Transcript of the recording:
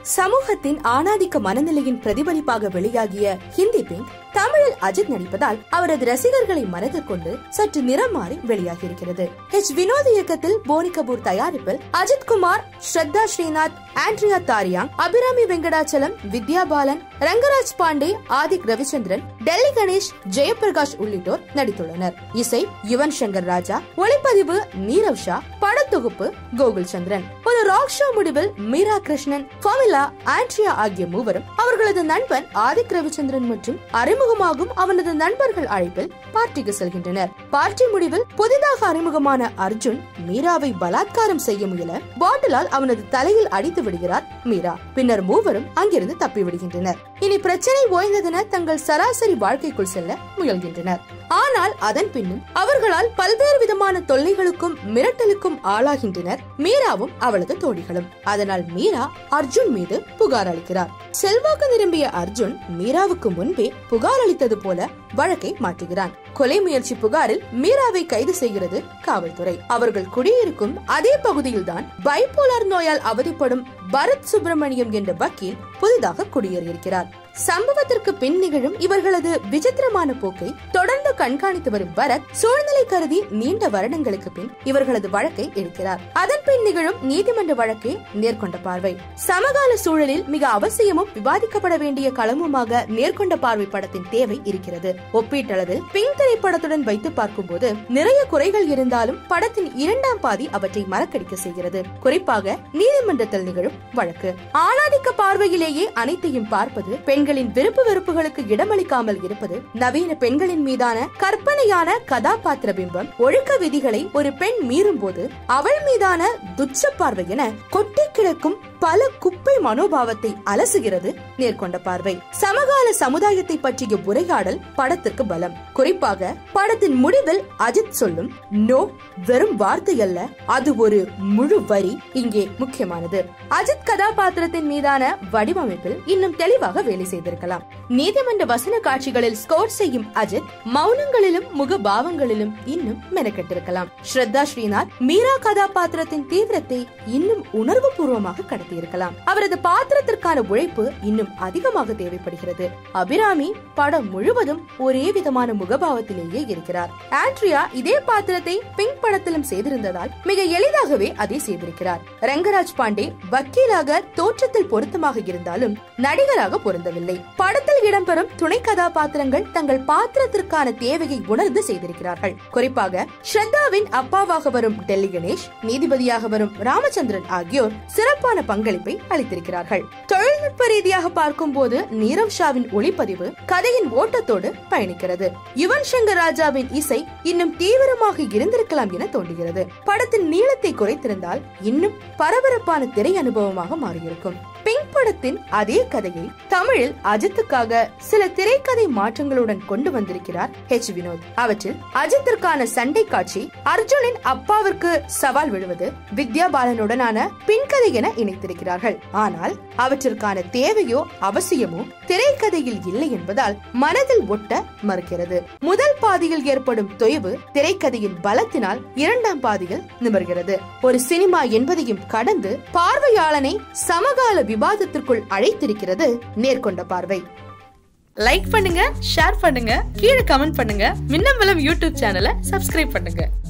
சமூகத்தின் ஆணாதிக்க மனநிலையின் பிரதிபலிப்பாக வெளியாகிய ஹிந்தி பிங்க் தமிழில் அஜித் நடிப்பதால் அவரது ரசிகர்களை மனதில் கொண்டு சற்று நிறம் மாறி வெளியாகியிருக்கிறது ஹெச் வினோத் இயக்கத்தில் போனி கபூர் தயாரிப்பில் அஜித் குமார் ஸ்ரத்தா ஸ்ரீநாத் ஆண்ட்ரியா தாரியாங் அபிராமி வெங்கடாச்சலம் வித்யா பாலன் ரங்கராஜ் பாண்டே ஆதிக் ரவிச்சந்திரன் டெல்லி கணேஷ் ஜெயபிரகாஷ் உள்ளிட்டோர் நடித்துள்ளனர் இசை யுவன் சங்கர் ராஜா ஒளிப்பதிவு நீரவ் ஷா படத்தொகுப்பு கோகுல் சந்திரன் ஒரு ராக் ஷோ முடிவில் மீரா கிருஷ்ணன் ஃபமிலா ஆண்ட்ரியா ஆகிய மூவரும் அவர்களது நண்பன் ஆதிக் ரவிச்சந்திரன் மற்றும் அறிமுகமாகும் அவனது நண்பர்கள் அழைப்பில் பார்ட்டிக்கு செல்கின்றனர் பார்ட்டி முடிவில் புதிதாக அறிமுகமான அர்ஜுன் மீராவை பலாத்காரம் செய்ய முயல பாட்டிலால் அவனது தலையில் அடித்து விடுகிறார் மீரா பின்னர் மூவரும் அங்கிருந்து தப்பி விடுகின்றனர் இனி பிரச்சனை ஓய்ந்ததென தங்கள் சராசரி வாழ்க்கைக்குள் செல்ல முயல்கின்றனர் ஆனால் அதன் பின்னும் அவர்களால் பல்வேறு விதமான தொல்லைகளுக்கும் மிரட்டலுக்கும் ஆளாகின்றனர் மீராவும் அவளது தோழிகளும் அதனால் மீரா அர்ஜுன் மீது புகார் அளிக்கிறார் செல்வாக்கு நிரம்பிய அர்ஜுன் மீராவுக்கு முன்பே புகார் அளித்தது போல வழக்கை மாற்றுகிறான் கொலை முயற்சி புகாரில் மீராவை கைது செய்கிறது காவல்துறை அவர்கள் குடியிருக்கும் அதே பகுதியில்தான் பைபோலார் நோயால் அவதிப்படும் பரத் சுப்பிரமணியம் என்ற வக்கீல் புதிதாக குடியேறியிருக்கிறார் சம்பவத்திற்கு பின் நிகழும் இவர்களது விசித்திரமான போக்கை தொடர்ந்து கண்காணித்து வரும் பரத் சூழ்நிலை கருதி நீண்ட வருடங்களுக்கு பின் இவர்களது வழக்கை எடுக்கிறார் அதன் பின் நிகழும் நீதிமன்ற வழக்கை நேர்கொண்ட பார்வை சமகால சூழலில் மிக அவசியமும் விவாதிக்கப்பட வேண்டிய களமுமாக நேர்கொண்ட பார்வை படத்தின் தேவை இருக்கிறது ஒப்பீட்டளவில் பிங்க் திரைப்படத்துடன் வைத்து பார்க்கும்போது நிறைய குறைகள் இருந்தாலும் படத்தின் இரண்டாம் பாதி அவற்றை மறக்கடிக்க செய்கிறது குறிப்பாக நீதிமன்றத்தில் நிகழும் வழக்கு ஆணாதிக்க பார்வையிலேயே அனைத்தையும் பார்ப்பது பெண்களின் விருப்பு வெறுப்புகளுக்கு இடமளிக்காமல் இருப்பது நவீன பெண்களின் மீதான கற்பனையான கதாபாத்திர பிம்பம் ஒழுக்க விதிகளை ஒரு பெண் மீறும் போது அவள் மீதான துச்ச பார்வை என கொட்டி கிடக்கும் பல குப்பை மனோபாவத்தை அலசுகிறது நேர்கொண்ட பார்வை சமகால சமுதாயத்தை பற்றிய உரையாடல் படத்திற்கு பலம் குறிப்பாக படத்தின் முடிவில் அஜித் சொல்லும் நோ வெறும் வார்த்தை அல்ல அது ஒரு முழு வரி இங்கே முக்கியமானது அஜித் கதாபாத்திரத்தின் மீதான வடிவமைப்பில் இன்னும் தெளிவாக வேலை செய்திருக்கலாம் நீதிமன்ற வசன காட்சிகளில் ஸ்கோர் செய்யும் அஜித் மௌனங்களிலும் முக பாவங்களிலும் இன்னும் மெனக்கெட்டிருக்கலாம் ஸ்ரத்தா ஸ்ரீநாத் மீரா கதாபாத்திரத்தின் தீவிரத்தை இன்னும் உணர்வு பூர்வமாக கடத்தியிருக்கலாம் அவரது பாத்திரத்திற்கான உழைப்பு இன்னும் அதிகமாக தேவைப்படுகிறது அபிராமி படம் முழுவதும் ஒரே விதமான முகபாவத்திலேயே இருக்கிறார் ஆண்ட்ரியா இதே பாத்திரத்தை பிங்க் படத்திலும் செய்திருந்ததால் மிக எளிதாகவே அதை செய்திருக்கிறார் ரங்கராஜ் பாண்டே வக்கீலாக தோற்றத்தில் பொருத்தமாக இருந்தாலும் நடிகராக பொருந்தவில்லை படத்தில் இடம்பெறும் துணை கதாபாத்திரங்கள் தங்கள் பாத்திரத்திற்கான தேவையை உணர்ந்து செய்திருக்கிறார்கள் குறிப்பாக ஸ்ரத்தாவின் அப்பாவாக வரும் டெல்லி கணேஷ் நீதிபதியாக வரும் ராமச்சந்திரன் ஆகியோர் சிறப்பான பங்களிப்பை அளித்திருக்கிறார்கள் தொழில்நுட்ப ரீதியாக பார்க்கும்போது நீரவ் ஷாவின் ஒளிப்பதிவு கதையின் ஓட்டத்தோடு பயணிக்கிறது யுவன் சங்கர் ராஜாவின் இசை இன்னும் தீவிரமாக இருந்திருக்கலாம் என தோன்றுகிறது படத்தின் நீளத்தை குறைத்திருந்தால் இன்னும் பரபரப்பான திரை அனுபவமாக மாறியிருக்கும் பிங்க் படத்தின் அதே கதையை தமிழில் அஜித்துக்காக சில திரைக்கதை மாற்றங்களுடன் கொண்டு வந்திருக்கிறார் ஹெச் வினோத் அவற்றில் அஜித்திற்கான சண்டை காட்சி அர்ஜுனின் அப்பாவிற்கு சவால் விழுவது வித்யா பாலனுடனான பின்கதை என இணைத்திருக்கிறார்கள் ஆனால் அவற்றிற்கான தேவையோ அவசியமோ திரைக்கதையில் இல்லை என்பதால் மனதில் ஒட்ட மறுக்கிறது முதல் பாதியில் ஏற்படும் தொய்வு திரைக்கதையின் பலத்தினால் இரண்டாம் பாதியில் நிமர்கிறது ஒரு சினிமா என்பதையும் கடந்து பார்வையாளனை சமகால விவாதத்திற்குள் அழைத்திருக்கிறது நேர்கொண்ட பார்வை லைக் பண்ணுங்க ஷேர் பண்ணுங்க கீழே கமெண்ட் பண்ணுங்க மின்னம்பலம் யூடியூப் சேனலை சப்ஸ்கிரைப் பண்ணுங்க